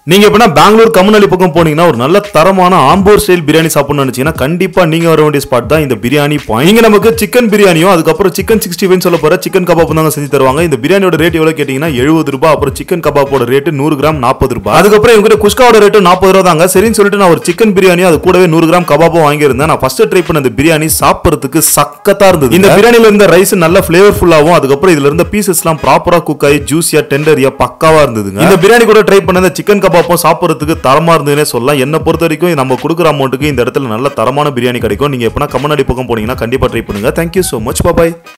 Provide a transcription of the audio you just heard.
நீங்க எப்படின்னா பெங்களூர் கம்முனலி பக்கம் போனீங்கன்னா ஒரு நல்ல தரமான ஆம்பூர் ஸ்டைல் பிரியாணி சாப்பிடணும்னு நினைச்சீங்கன்னா கண்டிப்பா நீங்க வர வேண்டிய ஸ்பாட் தான் இந்த பிரியாணி பாயிண்ட் இங்க நமக்கு சிக்கன் பிரியாணியும் அதுக்கப்புறம் சிக்கன் சிக்ஸ்டி ஃபைவ் சொல்ல போற சிக்கன் கபாப் தாங்க செஞ்சு தருவாங்க இந்த பிரியாணியோட ரேட் எவ்வளவு கேட்டீங்கன்னா எழுபது ரூபாய் அப்புறம் சிக்கன் கபாப்போட ரேட் நூறு கிராம் நாற்பது ரூபாய் அதுக்கப்புறம் இவங்க குஸ்காவோட ரேட்டு நாற்பது ரூபா தாங்க சரின்னு சொல்லிட்டு நான் ஒரு சிக்கன் பிரியாணி அது கூடவே நூறு கிராம் கபாப்பும் வாங்கியிருந்தேன் நான் ஃபர்ஸ்ட் ட்ரை பண்ண இந்த பிரியாணி சாப்பிட்றதுக்கு சக்கத்தா இருந்தது இந்த பிரியாணில இருந்த ரைஸ் நல்ல ஃபிளேவர்ஃபுல்லாவும் அதுக்கப்புறம் இதுல இருந்த பீசஸ் எல்லாம் ப்ராப்பரா குக் ஆகி ஜூசியா டெண்டரியா பக்காவா இருந்ததுங்க இந்த பிரியாணி கூட ட்ரை பண்ண இந்த சிக்கன் கபாப்பும் சாப்பிட்றதுக்கு தரமா இருந்ததுன்னே சொல்லலாம் என்ன பொறுத்த வரைக்கும் நம்ம கொடுக்குற அமௌண்ட்டுக்கு இந்த இடத்துல நல்ல தரமான பிரியாணி கிடைக்கும் நீங்க எப்பனா கம்மநாடி பக்கம் போனீங்கன்னா கண்டிப்பா ட்ரை பண்ணுங்க தேங்க்யூ so மச் பாய்